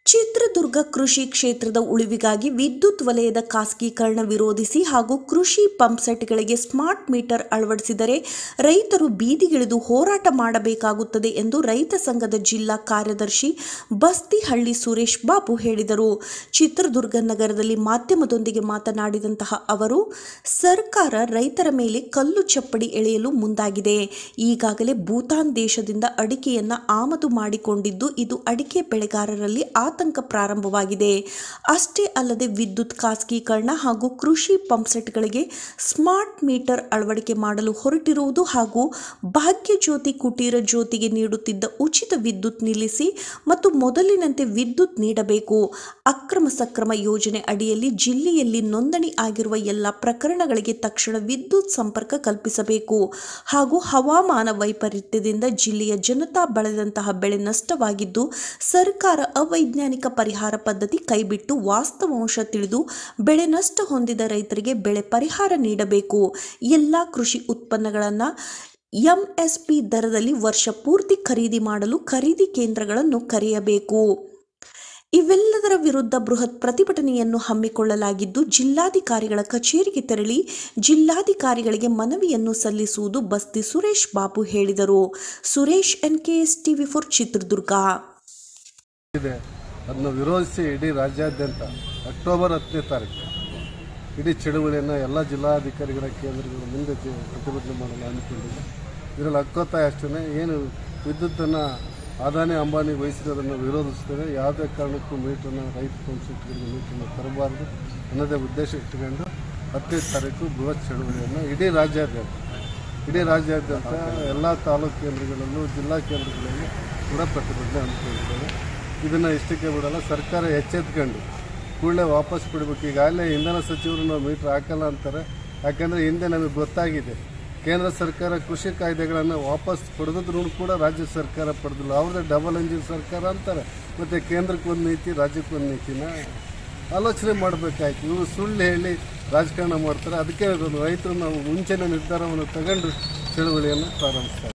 ಚಿತ್ರದುರ್ಗ ಕೃಷಿ ಕ್ಷೇತ್ರದ ಉಳಿವಿಗಾಗಿ ವಿದ್ಯುತ್ ವಲಯದ ಖಾಸಗೀಕರಣ ವಿರೋಧಿಸಿ ಹಾಗೂ ಕೃಷಿ ಪಂಪ್ಸೆಟ್ಗಳಿಗೆ ಸ್ಮಾರ್ಟ್ ಮೀಟರ್ ಅಳವಡಿಸಿದರೆ ರೈತರು ಬೀದಿಗಿಳಿದು ಹೋರಾಟ ಮಾಡಬೇಕಾಗುತ್ತದೆ ಎಂದು ರೈತ ಸಂಘದ ಜಿಲ್ಲಾ ಕಾರ್ಯದರ್ಶಿ ಬಸ್ತಿಹಳ್ಳಿ ಸುರೇಶ್ ಬಾಬು ಹೇಳಿದರು ಚಿತ್ರದುರ್ಗ ನಗರದಲ್ಲಿ ಮಾಧ್ಯಮದೊಂದಿಗೆ ಮಾತನಾಡಿದಂತಹ ಅವರು ಸರ್ಕಾರ ರೈತರ ಮೇಲೆ ಕಲ್ಲು ಚಪ್ಪಡಿ ಎಳೆಯಲು ಮುಂದಾಗಿದೆ ಈಗಾಗಲೇ ಭೂತಾನ್ ದೇಶದಿಂದ ಅಡಿಕೆಯನ್ನ ಆಮದು ಮಾಡಿಕೊಂಡಿದ್ದು ಇದು ಅಡಿಕೆ ಬೆಳೆಗಾರರಲ್ಲಿ ಆತಂಕ ಪ್ರಾರಂಭವಾಗಿದೆ ಅಷ್ಟೇ ಅಲ್ಲದೆ ವಿದ್ಯುತ್ ಖಾಸಗೀಕರಣ ಹಾಗೂ ಕೃಷಿ ಪಂಪ್ಸೆಟ್ಗಳಿಗೆ ಸ್ಮಾರ್ಟ್ ಮೀಟರ್ ಅಳವಡಿಕೆ ಮಾಡಲು ಹೊರಟಿರುವುದು ಹಾಗೂ ಭಾಗ್ಯ ಜ್ಯೋತಿ ಕುಟೀರ ಜ್ಯೋತಿಗೆ ನೀಡುತ್ತಿದ್ದ ಉಚಿತ ವಿದ್ಯುತ್ ನಿಲ್ಲಿಸಿ ಮತ್ತು ಮೊದಲಿನಂತೆ ವಿದ್ಯುತ್ ನೀಡಬೇಕು ಅಕ್ರಮ ಸಕ್ರಮ ಯೋಜನೆ ಅಡಿಯಲ್ಲಿ ಜಿಲ್ಲೆಯಲ್ಲಿ ನೋಂದಣಿ ಆಗಿರುವ ಎಲ್ಲ ಪ್ರಕರಣಗಳಿಗೆ ತಕ್ಷಣ ವಿದ್ಯುತ್ ಸಂಪರ್ಕ ಕಲ್ಪಿಸಬೇಕು ಹಾಗೂ ಹವಾಮಾನ ವೈಪರೀತ್ಯದಿಂದ ಜಿಲ್ಲೆಯ ಜನತಾ ಬಳದಂತಹ ಬೆಳೆ ನಷ್ಟವಾಗಿದ್ದು ಸರ್ಕಾರ ಅವೈಜ್ಞಾನಿಕ ಪರಿಹಾರ ಪದ್ಧತಿ ಕೈಬಿಟ್ಟು ವಾಸ್ತವಾಂಶ ತಿಳಿದು ಬೆಳೆ ನಷ್ಟ ಹೊಂದಿದ ರೈತರಿಗೆ ಬೆಳೆ ಪರಿಹಾರ ನೀಡಬೇಕು ಎಲ್ಲ ಕೃಷಿ ಉತ್ಪನ್ನಗಳನ್ನು ಎಂಎಸ್ಪಿ ದರದಲ್ಲಿ ವರ್ಷ ಪೂರ್ತಿ ಖರೀದಿ ಮಾಡಲು ಖರೀದಿ ಕೇಂದ್ರಗಳನ್ನು ಕರೆಯಬೇಕು ಇವೆಲ್ಲದರ ವಿರುದ್ಧ ಬೃಹತ್ ಪ್ರತಿಭಟನೆಯನ್ನು ಹಮ್ಮಿಕೊಳ್ಳಲಾಗಿದ್ದು ಜಿಲ್ಲಾಧಿಕಾರಿಗಳ ಕಚೇರಿಗೆ ತೆರಳಿ ಜಿಲ್ಲಾಧಿಕಾರಿಗಳಿಗೆ ಮನವಿಯನ್ನು ಸಲ್ಲಿಸುವುದು ಬಸ್ತಿ ಸುರೇಶ್ ಬಾಬು ಹೇಳಿದರು Suresh NKS TV four Chitradurga ಇದೆ ಅದನ್ನು ವಿರೋಧಿಸಿ ಇಡೀ ರಾಜ್ಯಾದ್ಯಂತ ಅಕ್ಟೋಬರ್ ಹತ್ತನೇ ತಾರೀಕು ಇಡೀ ಚಳುವಳಿಯನ್ನು ಎಲ್ಲ ಜಿಲ್ಲಾಧಿಕಾರಿಗಳ ಕೇಂದ್ರಗಳ ಮುಂದೆ ಜಿ- ಪ್ರತಿಭಟನೆ ಮಾಡಲು ಹಮ್ಮಿಕೊಂಡಿದೆ ಇದರಲ್ಲಿ ಹಕ್ಕೊತ್ತಾಯ ಅಷ್ಟೇ ಏನು ವಿದ್ಯುತ್ತನ್ನು ಅದಾನಿ ಅಂಬಾನಿ ವಹಿಸಿರೋದನ್ನು ವಿರೋಧಿಸ್ತೇವೆ ಯಾವುದೇ ಕಾರಣಕ್ಕೂ ಮೀಟರ್ನ ರೈತ ಪಂಪ್ಸೆಟ್ಗಳಿಗೆ ಮೀಟರ್ನ ತರಬಾರದು ಅನ್ನೋದೇ ಉದ್ದೇಶ ಇಟ್ಟುಕೊಂಡು ಹತ್ತನೇ ತಾರೀಕು ಬೃಹತ್ ಚಳುವಳಿಯನ್ನು ಇಡೀ ರಾಜ್ಯಾದ್ಯಂತ ಇಡೀ ರಾಜ್ಯಾದ್ಯಂತ ಎಲ್ಲ ತಾಲೂಕು ಕೇಂದ್ರಗಳಲ್ಲೂ ಜಿಲ್ಲಾ ಕೇಂದ್ರಗಳಲ್ಲೂ ಕೂಡ ಪ್ರತಿಭಟನೆ ಹಮ್ಮಿಕೊಂಡಿದ್ದೇವೆ ಇದನ್ನು ಇಷ್ಟಕ್ಕೆ ಬಿಡಲ್ಲ ಸರ್ಕಾರ ಎಚ್ಚೆತ್ಕೊಂಡು ಕೂಡಲೇ ವಾಪಸ್ ಬಿಡಬೇಕು ಈಗಾಗಲೇ ಇಂಧನ ಸಚಿವರು ನಾವು ಮೀಟ್ರ್ ಹಾಕಲ್ಲ ಅಂತಾರೆ ಯಾಕಂದರೆ ಹಿಂದೆ ನಮಗೆ ಗೊತ್ತಾಗಿದೆ ಕೇಂದ್ರ ಸರ್ಕಾರ ಕೃಷಿ ಕಾಯ್ದೆಗಳನ್ನು ವಾಪಸ್ ಪಡೆದಿದ್ರು ಕೂಡ ರಾಜ್ಯ ಸರ್ಕಾರ ಪಡೆದಿಲ್ಲ ಅವ್ರದ್ದೇ ಡಬಲ್ ಎಂಜಿನ್ ಸರ್ಕಾರ ಅಂತಾರೆ ಮತ್ತು ಕೇಂದ್ರಕ್ಕೆ ಒಂದು ನೀತಿ ರಾಜ್ಯಕ್ಕೆ ಒಂದು ನೀತಿನ ಆಲೋಚನೆ ಮಾಡಬೇಕಾಯ್ತು ಇವರು ಸುಳ್ಳು ಹೇಳಿ ರಾಜಕಾರಣ ಮಾಡ್ತಾರೆ ಅದಕ್ಕೆ ರೈತರು ನಾವು ಮುಂಚೆನೇ ನಿರ್ಧಾರವನ್ನು ತಗೊಂಡು ಚಳುವಳಿಯನ್ನು ಪ್ರಾರಂಭಿಸ್ತಾರೆ